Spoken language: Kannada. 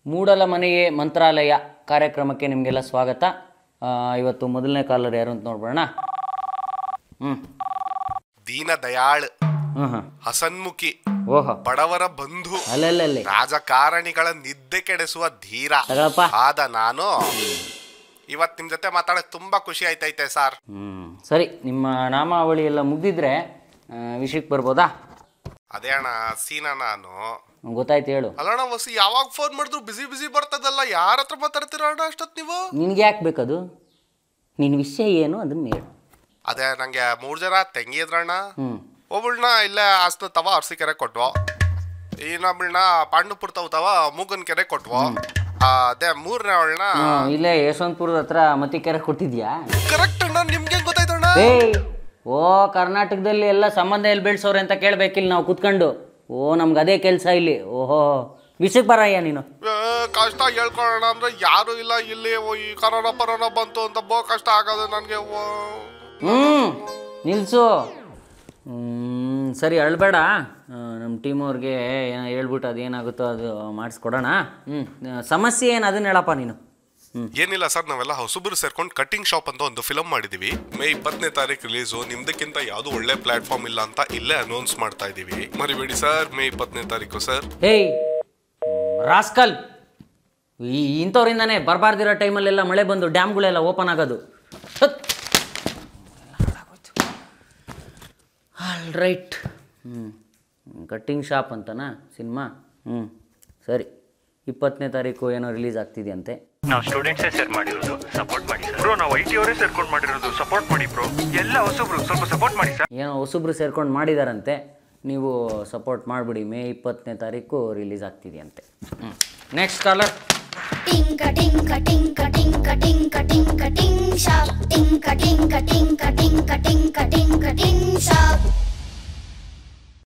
ಮೂಡಲ ಮನೆಯೇ ಮಂತ್ರಾಲಯ ಕಾರ್ಯಕ್ರಮಕ್ಕೆ ನಿಮಗೆಲ್ಲ ಸ್ವಾಗತ ಆ, ಇವತ್ತು ಮೊದಲನೇ ಕಾಲರ್ ಯಾರು ಅಂತ ನೋಡ್ಬೋಣ ಹ್ಞೂ ದೀನ ದಯಾಳ್ ಹ್ಞೂ ಹಾಂ ಹಸನ್ಮುಖಿ ಓಹೋ ಬಡವರ ಬಂಧು ಅಲ್ಲಲ್ಲಲ್ಲಿ ರಾಜಕಾರಣಿಗಳ ನಿದ್ದೆ ಕೆಡಿಸುವ ಧೀರ ತಗೊಳಪ್ಪ ಆದ ನಾನು ಇವತ್ ನಿಮ್ ಜೊತೆ ಮಾತಾಡಕ್ ತುಂಬಾ ಖುಷಿ ಆಯ್ತೈತೆ ಸರ್ ಹ್ಞೂ ಸರಿ ನಿಮ್ಮ ನಾಮಾವಳಿ ಎಲ್ಲ ಮುಗ್ದಿದ್ರೆ ಆ, ವಿಷಯಕ್ಕೆ ಬರ್ಬೋದಾ ಅದೇ ಅಣ್ಣ ಸೀನಾ ನಾನು ಗೊತ್ತಾಯ್ತು ಹೇಳು ಅಲ್ಲಣ್ಣ ವಸಿ ಯಾವಾಗ ಫೋನ್ ಮಾಡಿದ್ರು ಬಿಸಿ ಬಿಸಿ ಬರ್ತದಲ್ಲ ಯಾರ ಹತ್ರ ಮಾತಾಡ್ತೀರ ಅಣ್ಣ ಅಷ್ಟೊತ್ ನೀವು ನಿನಗೆ ಯಾಕೆ ಬೇಕದು ನಿನ್ನ ವಿಷಯ ಏನು ಅದನ್ನ ಹೇಳು ಅದೇ ನಂಗೆ ಮೂರ್ ಜನ ತಂಗಿ ಇದ್ರಣ್ಣ ಹ್ಞೂ ಒಬ್ಬಳನ್ನ ಇಲ್ಲೇ ಆಸ್ನ ತವ ಅರ್ಸಿಕೆರೆ ಕೊಟ್ವು ಇನ್ನೊಬ್ಬಳನ್ನ ಪಾಂಡುಪುರ ತವ ತವ ಮೂಗನ್ ಕೆರೆ ಕೊಟ್ವು ಆ, ಅದೇ ಮೂರನೇ ಅವಳನ್ನ ಇಲ್ಲೇ ಯಶವಂತಪುರದ ಹತ್ರ ಮತ್ತಿಕೆರೆ ಕೊಟ್ಟಿದ್ಯಾ ಕರೆಕ್ಟ್ ಅಣ್ಣ ನಿಮ್ಗೆ ಗೊತ್ತಾಯ್ತಣ್ಣ ಏಯ್ ಓ ಕರ್ನಾಟಕದಲ್ಲಿ ಎಲ್ಲ ಸಂಬಂಧ ಎಲ್ಲಿ ಬೆಳೆಸೋರೆ ಅಂತ ಕೇಳಬೇಕಿಲ್ಲ ನಾವು ಕುತ್ಕೊಂಡು ಓ ನಮ್ಗೆ ಅದೇ ಕೆಲಸ ಇಲ್ಲಿ ಓಹೋ ವಿಷಯಕ್ಕೆ ಬರಯ್ಯ ನೀನು ಏ, ಕಷ್ಟ ಹೇಳ್ಕೊಳ್ಳೋಣ ಅಂದ್ರೆ ಯಾರು ಇಲ್ಲ ಇಲ್ಲಿ ಓ, ಈ ಕರೋನಾ ಪರೋನಾ ಬಂತು ಅಂತ ಬೋ ಕಷ್ಟ ಆಗೋದು ನನಗೆ ಹ್ಞೂ ನಿಲ್ಸು ಹ್ಮ್, ಸರಿ ಅಳ್ಬೇಡ ನಮ್ಮ ಟೀಮ್ ಅವ್ರಿಗೆ ಏನೋ ಹೇಳ್ಬಿಟ್ಟು ಅದೇನಾಗುತ್ತೋ ಅದು ಮಾಡಿಸ್ಕೊಡೋಣ ಹ್ಞೂ ಸಮಸ್ಯೆ ಏನು ಅದನ್ನ ಹೇಳಪ್ಪ ನೀನು ಹ್ಞೂ ಏನಿಲ್ಲ ಸರ್ ನಾವೆಲ್ಲ ಹೊಸಬ್ರು ಸೇರ್ಕೊಂಡು ಕಟಿಂಗ್ ಶಾಪ್ ಅಂತ ಒಂದು ಫಿಲಮ್ ಮಾಡಿದೀವಿ ಮೇ ಇಪ್ಪತ್ತನೇ ತಾರೀಕು ರಿಲೀಸು ನಿಮ್ದಕ್ಕಿಂತ ಯಾವ್ದು ಒಳ್ಳೆ ಪ್ಲಾಟ್ಫಾರ್ಮ್ ಇಲ್ಲ ಅಂತ ಇಲ್ಲೇ ಅನೌನ್ಸ್ ಮಾಡ್ತಾ ಇದೀವಿ ಮರಿಬೇಡಿ ಸರ್ ಮೇ ಇಪ್ಪತ್ತನೇ ತಾರೀಕು ಸರ್ ಹೇಯ್ ರಾಸ್ಕಲ್ ಈ ಇಂಥವ್ರಿಂದಾನೇ ಬರಬಾರ್ದಿರೋ ಟೈಮಲ್ಲೆಲ್ಲ ಮಳೆ ಬಂದು ಡ್ಯಾಮ್ಗಳೆಲ್ಲ ಓಪನ್ ಆಗೋದು ಆಲ್ ರೈಟ್ ಹ್ಞೂ ಕಟ್ಟಿಂಗ್ ಶಾಪ್ ಅಂತನಾ ಸಿನಿಮಾ ಹ್ಞೂ ಸರಿ ಇಪ್ಪತ್ತನೇ ತಾರೀಕು ಏನೋ ರಿಲೀಸ್ ಆಗ್ತಿದೆಯಂತೆ ನಾವು ಸ್ಟೂಡೆಂಟ್ಸೇ ಸೇರ್ ಮಾಡಿರೋದು ಸಪೋರ್ಟ್ ಮಾಡಿ ಬ್ರೋ ನಾವು ಐ ಟಿ ಅವರೇ ಸೇರ್ಕೊಂಡು ಮಾಡಿರೋದು ಸಪೋರ್ಟ್ ಮಾಡಿ ಬ್ರೋ ಎಲ್ಲ ಹೊಸಬ್ರು ಸ್ವಲ್ಪ ಸಪೋರ್ಟ್ ಮಾಡಿ ಸರ್ ಏನೋ ಹೊಸಬ್ರು ಸೇರ್ಕೊಂಡು ಮಾಡಿದಾರಂತೆ ನೀವು ಸಪೋರ್ಟ್ ಮಾಡಿಬಿಡಿ ಮೇ ಇಪ್ಪತ್ತನೇ ತಾರೀಕು ರಿಲೀಸ್ ಆಗ್ತಿದೆಯಂತೆ ಹ್ಞೂ next caller Tinka tinka tinka tinka tinka tinka ting shop.